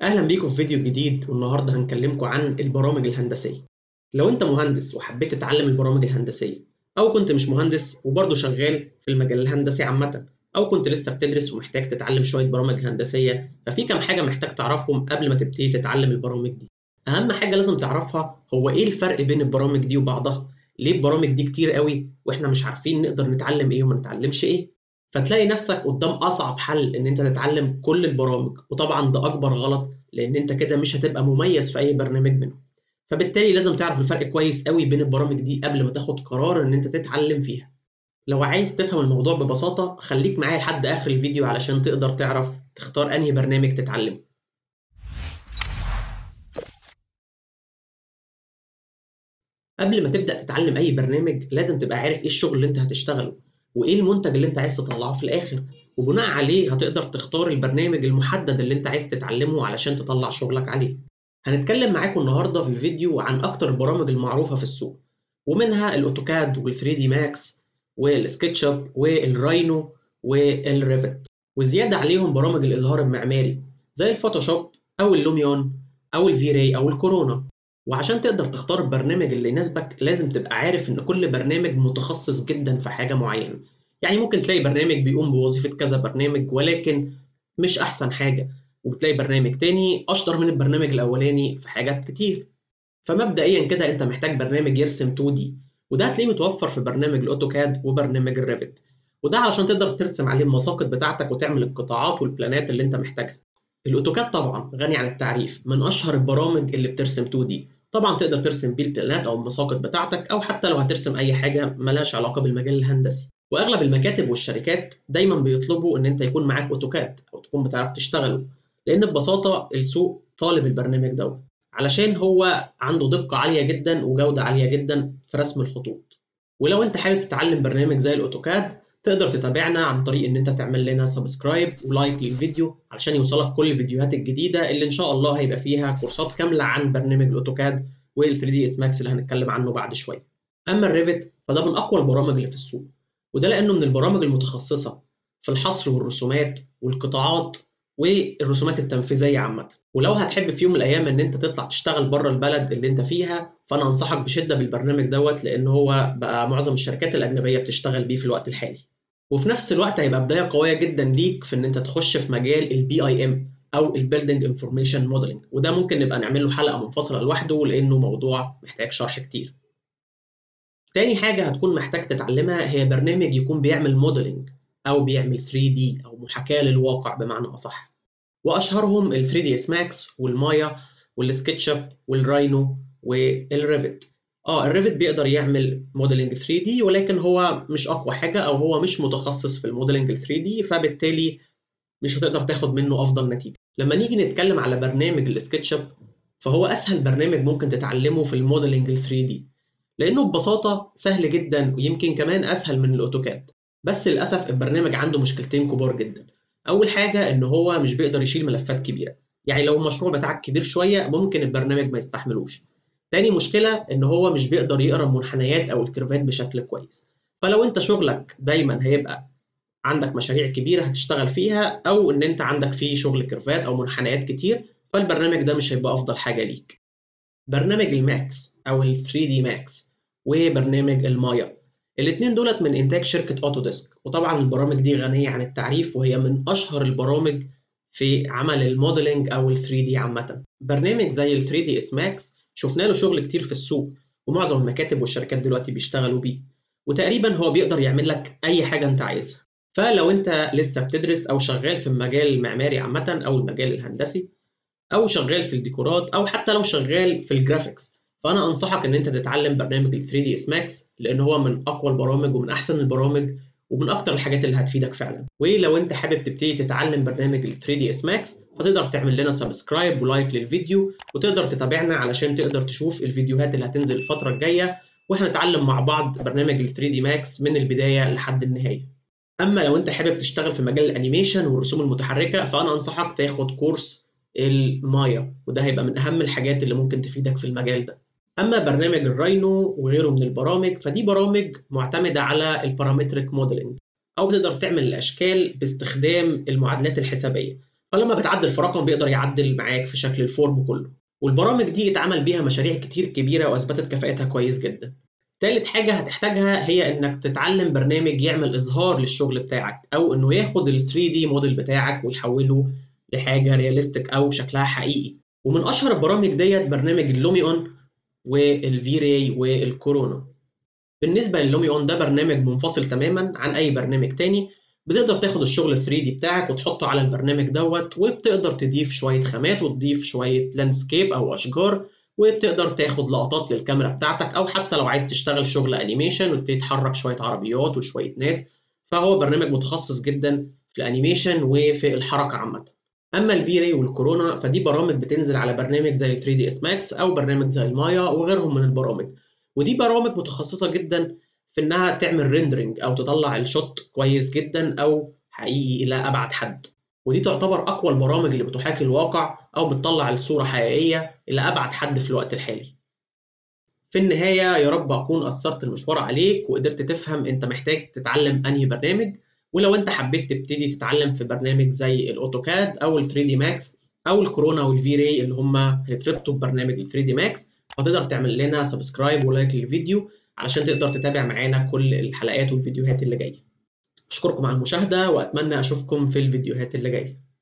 أهلا بيكم في فيديو جديد والنهاردة هنكلمكم عن البرامج الهندسية لو أنت مهندس وحبيت تتعلم البرامج الهندسية أو كنت مش مهندس وبرضه شغال في المجال الهندسي عامة أو كنت لسه بتدرس ومحتاج تتعلم شوية برامج هندسية ففي كام حاجة محتاج تعرفهم قبل ما تبتدي تتعلم البرامج دي أهم حاجة لازم تعرفها هو إيه الفرق بين البرامج دي وبعضها ليه البرامج دي كتير قوي واحنا مش عارفين نقدر نتعلم ايه وما نتعلمش ايه فتلاقي نفسك قدام اصعب حل ان انت تتعلم كل البرامج وطبعا ده اكبر غلط لان انت كده مش هتبقى مميز في اي برنامج منهم فبالتالي لازم تعرف الفرق كويس قوي بين البرامج دي قبل ما تاخد قرار ان انت تتعلم فيها لو عايز تفهم الموضوع ببساطة خليك معايا لحد اخر الفيديو علشان تقدر تعرف تختار انهي برنامج تتعلمه قبل ما تبدأ تتعلم أي برنامج لازم تبقى عارف إيه الشغل اللي أنت هتشتغله وإيه المنتج اللي أنت عايز تطلعه في الآخر وبناء عليه هتقدر تختار البرنامج المحدد اللي أنت عايز تتعلمه علشان تطلع شغلك عليه. هنتكلم معاكم النهارده في الفيديو عن أكتر البرامج المعروفة في السوق ومنها الأوتوكاد وال3 دي ماكس والسكتش اب والراينو والريفت وزيادة عليهم برامج الإظهار المعماري زي الفوتوشوب أو اللوميون أو الفيراي أو الكورونا وعشان تقدر تختار البرنامج اللي يناسبك لازم تبقى عارف ان كل برنامج متخصص جدا في حاجه معينه يعني ممكن تلاقي برنامج بيقوم بوظيفه كذا برنامج ولكن مش احسن حاجه وبتلاقي برنامج تاني اشطر من البرنامج الاولاني في حاجات كتير فمبدئيا كده انت محتاج برنامج يرسم 2 دي وده هتلاقيه متوفر في برنامج الاوتوكاد وبرنامج الريفت وده علشان تقدر ترسم عليه المساقط بتاعتك وتعمل القطاعات والبلانات اللي انت محتاجها الاوتوكاد طبعا غني عن التعريف من اشهر البرامج اللي بترسم 2 دي طبعا تقدر ترسم بيه البلانات او المساقط بتاعتك او حتى لو هترسم اي حاجه ملهاش علاقه بالمجال الهندسي واغلب المكاتب والشركات دايما بيطلبوا ان انت يكون معاك اوتوكاد او تكون بتعرف تشتغله لان ببساطه السوق طالب البرنامج دوت علشان هو عنده دقه عاليه جدا وجوده عاليه جدا في رسم الخطوط ولو انت حابب تتعلم برنامج زي الاوتوكاد تقدر تتابعنا عن طريق ان انت تعمل لنا سبسكرايب ولايك للفيديو علشان يوصلك كل الفيديوهات الجديده اللي ان شاء الله هيبقى فيها كورسات كامله عن برنامج الاوتوكاد وال 3 دي اس ماكس اللي هنتكلم عنه بعد شويه اما الريفت فده من اقوى البرامج اللي في السوق وده لانه من البرامج المتخصصه في الحصر والرسومات والقطاعات والرسومات التنفيذيه عامه ولو هتحب في يوم من الايام ان انت تطلع تشتغل بره البلد اللي انت فيها فانا انصحك بشده بالبرنامج دوت لان هو بقى معظم الشركات الاجنبيه بتشتغل بيه في الوقت الحالي وفي نفس الوقت هيبقى بدايه قويه جدا ليك في ان انت تخش في مجال البي اي ام او البيلدنج انفورميشن موديلنج وده ممكن نبقى نعمل له حلقه منفصله لوحده لانه موضوع محتاج شرح كتير تاني حاجه هتكون محتاج تتعلمها هي برنامج يكون بيعمل موديلنج او بيعمل 3 دي او محاكاه للواقع بمعنى اصح واشهرهم ال 3 دي اس ماكس والمايا والسكتش اب والراينو والريفت اه الريفت بيقدر يعمل موديلنج 3 دي ولكن هو مش اقوى حاجه او هو مش متخصص في الموديلنج 3 دي فبالتالي مش هتقدر تاخد منه افضل نتيجه لما نيجي نتكلم على برنامج السكتش اب فهو اسهل برنامج ممكن تتعلمه في الموديلنج ال 3 دي لانه ببساطه سهل جدا ويمكن كمان اسهل من الاوتوكاد بس للاسف البرنامج عنده مشكلتين كبار جدا اول حاجه ان هو مش بيقدر يشيل ملفات كبيره يعني لو المشروع بتاعك كبير شويه ممكن البرنامج ما يستحملوش تاني مشكله ان هو مش بيقدر يقرا المنحنيات او الكيرفات بشكل كويس فلو انت شغلك دايما هيبقى عندك مشاريع كبيره هتشتغل فيها او ان انت عندك فيه شغل كيرفات او منحنيات كتير فالبرنامج ده مش هيبقى افضل حاجه ليك برنامج الماكس او ال 3 دي ماكس وبرنامج المايا الاثنين دولت من انتاج شركه اوتوديسك وطبعا البرامج دي غنيه عن التعريف وهي من اشهر البرامج في عمل الموديلنج او ال 3 دي عامه برنامج زي ال 3 دي اس ماكس شفنا له شغل كتير في السوق ومعظم المكاتب والشركات دلوقتي بيشتغلوا بيه وتقريبا هو بيقدر يعمل لك اي حاجه انت عايزها فلو انت لسه بتدرس او شغال في المجال المعماري عامه او المجال الهندسي او شغال في الديكورات او حتى لو شغال في الجرافيكس فانا انصحك ان انت تتعلم برنامج ال 3 دي اس ماكس لان هو من اقوى البرامج ومن احسن البرامج ومن اكتر الحاجات اللي هتفيدك فعلا ولو انت حابب تبتدي تتعلم برنامج ال 3 دي اس ماكس فتقدر تعمل لنا سبسكرايب ولايك للفيديو وتقدر تتابعنا علشان تقدر تشوف الفيديوهات اللي هتنزل الفتره الجايه واحنا نتعلم مع بعض برنامج ال 3 دي ماكس من البدايه لحد النهايه اما لو انت حابب تشتغل في مجال الانيميشن والرسوم المتحركه فانا انصحك تاخد كورس المايا وده هيبقى من اهم الحاجات اللي ممكن تفيدك في المجال ده اما برنامج الراينو وغيره من البرامج فدي برامج معتمده على البارامتريك موديلنج او بتقدر تعمل الاشكال باستخدام المعادلات الحسابيه فلما بتعدل في رقم بيقدر يعدل معاك في شكل الفورم كله والبرامج دي اتعمل بيها مشاريع كتير كبيره واثبتت كفاءتها كويس جدا تالت حاجة هتحتاجها هي إنك تتعلم برنامج يعمل إظهار للشغل بتاعك أو إنه ياخد ال 3 دي موديل بتاعك ويحوله لحاجة رياليستيك أو شكلها حقيقي ومن أشهر البرامج ديت برنامج اللوميون والفي راي والكورونا بالنسبة للوميون ده برنامج منفصل تماما عن أي برنامج تاني بتقدر تاخد الشغل ال 3 دي بتاعك وتحطه على البرنامج دوت وبتقدر تضيف شوية خامات وتضيف شوية لاندسكيب أو أشجار وبتقدر تاخد لقطات للكاميرا بتاعتك او حتى لو عايز تشتغل شغل انيميشن وتبتدي تحرك شويه عربيات وشويه ناس فهو برنامج متخصص جدا في الانيميشن وفي الحركه عامه اما الفي راي والكورونا فدي برامج بتنزل على برنامج زي 3 دي اس ماكس او برنامج زي المايا وغيرهم من البرامج ودي برامج متخصصه جدا في انها تعمل ريندرنج او تطلع الشوت كويس جدا او حقيقي الى ابعد حد ودي تعتبر اقوى البرامج اللي بتحاكي الواقع او بتطلع الصوره حقيقيه الى ابعد حد في الوقت الحالي في النهايه يا رب اكون اثرت المشوار عليك وقدرت تفهم انت محتاج تتعلم انهي برنامج ولو انت حبيت تبتدي تتعلم في برنامج زي الاوتوكاد او ال 3 دي ماكس او الكورونا والفي راي اللي هم هيتربطوا ببرنامج ال 3 دي ماكس فتقدر تعمل لنا سبسكرايب ولايك للفيديو علشان تقدر تتابع معانا كل الحلقات والفيديوهات اللي جايه اشكركم على المشاهده واتمنى اشوفكم في الفيديوهات اللي جايه